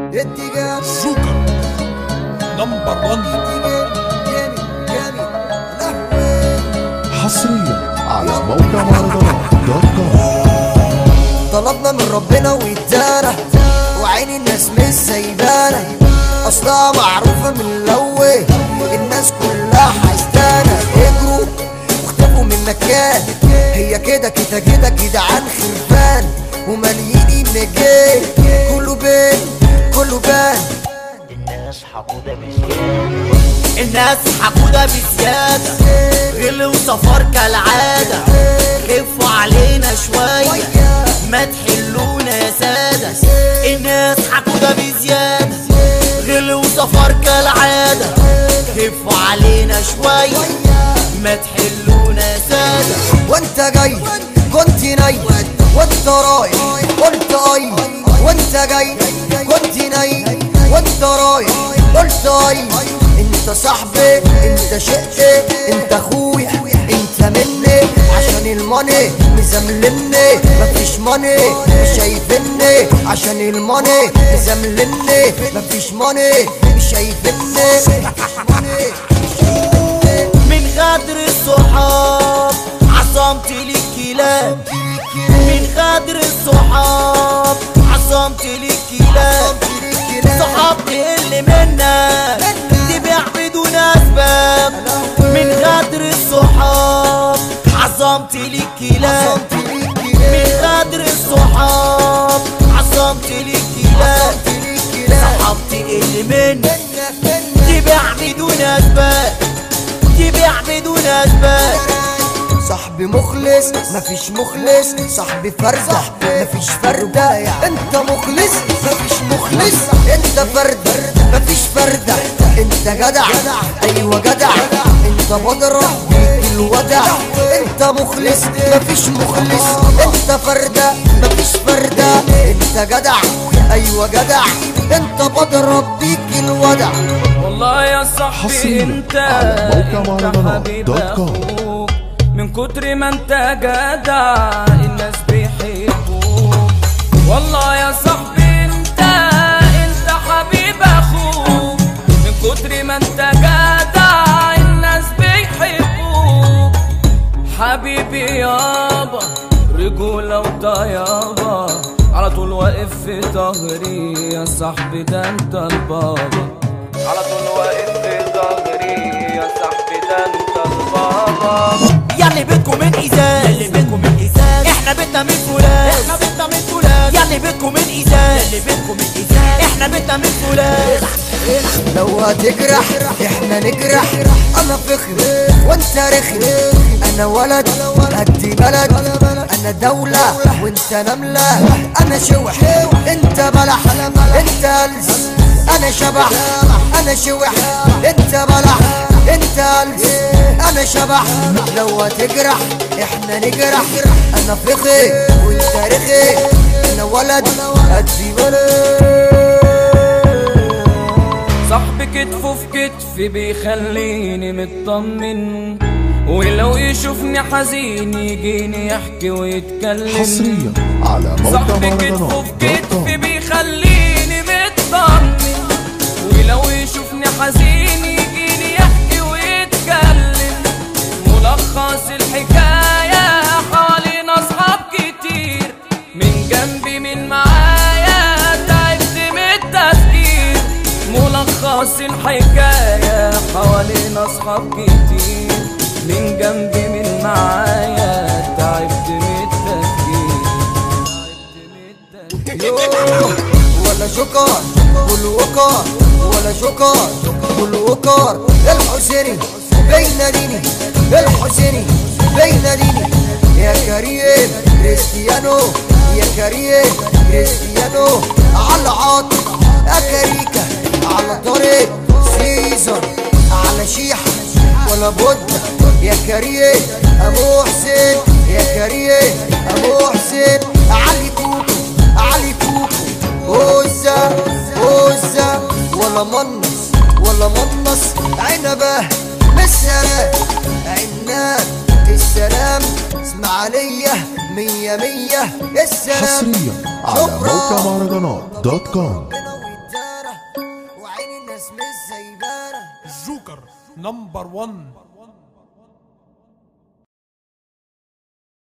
اتجاه جوكر نمبر 1 اتجاه جامد جامد لهوي حصريا على موقع مهرجانات دوت كوم طلبنا من ربنا وادانا وعين الناس مش سايبانا اصلها معروفة من الاول الناس كلها حسدانا اجروا واختفوا من مكان هي كده كده كده جدعان خرفان ومليين النجاة كله بان كله بان الناس حقودة بزيادة الناس حقودة بزيادة غل وصفار كالعادة خفوا علينا شوية ما تحلونا يا سادة الناس حقودة بزيادة غل وصفار كالعادة خفوا علينا شوية ما تحلونا يا سادة وانت جاي كنت ناي وانت رايح قلت اي وانت جاي كنت ناي وانت رايح قلت اي انت صاحبي انت شقي انت اخويا انت مني عشان الماني مزملني مفيش ماني مش شايفني عشان الماني مزملني مفيش ماني مش شايفني مفيش ماني مش شايفني من غدر الصحاب عصمت لي الكلاب من غدر الصحاب عصمت لي الكلاب صحاب تقل منك تبيع بدون اسباب من غدر الصحاب عصمت لي الكلاب من غدر الصحاب عصمت لي الكلاب صحاب تقل منك تبيع بدون اسباب تبيع بدون اسباب صاحبي مخلص مفيش مخلص صاحبي فردة مفيش فردة انت مخلص مفيش مخلص انت فردة مفيش فردة انت جدع ايوه جدع انت بضرب بيك الودع انت مخلص مفيش مخلص انت فردة مفيش فردة انت جدع ايوه جدع انت بضرب بيك الودع والله يا صاحبي حصرياً انت على موقع انت مهرجانات حبيب دوت كوم. اخوك من كتر ما انت جدع الناس بيحبوك والله يا صاحبي انت انت حبيب اخوك من كتر ما انت جدع الناس بيحبوك حبيبي يابا رجولة وطيابة على طول واقف في ظهري يا صاحبي ده انت البابا على طول واقف في ظهري يا صاحبي ده انت البابا ياللي بيتكم من ازاز ياللي بيتكم من ازاز احنا بيتنا من فولاذ احنا بيتنا من فولاذ ياللي بيتكم من ازاز ياللي بيتكم من ازاز احنا بيتنا من فولاذ لو هتجرح احنا نجرح انا فخر وانت رخم انا ولد قد بلد انا دولة وانت نملة انا شوح انت بلح انت ألس انا شبح انا شوح انت بلح انت ألس انا شبح لو هتجرح احنا نجرح انا فخر وانت رخي انا ولد قد بلد صاحبي كتفه في كتفي بيخليني مطمن ولو يشوفني حزين يجيني يحكي ويتكلم حصريا على موقع صاحبي كتفه مهرجانات في دوت كوم كتفي بيخليني مطمن ولو يشوفني حزين يجيني يحكي ويتكلم ملخص الحكاية حوالينا أصحاب كتير من جنبي من معايا تعبت من التفكير ملخص الحكاية حوالينا أصحاب كتير من جنبي من معايا تعبت من التفكير تعبت من التفكير ولا شكر كل وقار ولا شكر كل وقار الحسيني بين ديني الحسيني بين ديني يا كريم كريستيانو يا كريم كريستيانو على عاطف أكاريكا على طريق سيزر على شيحة ولا بد يا كريم أبو حسين يا كريم أبو حسين علي كوكو علي كوكو وزة وزة ولا منص ولا منص عنبة بالسلام عناب السلام اسماعيلية مية مية السلام حصريا على موقع مهرجانات دوت كوم ربنا ويدانا مستر نمبر 1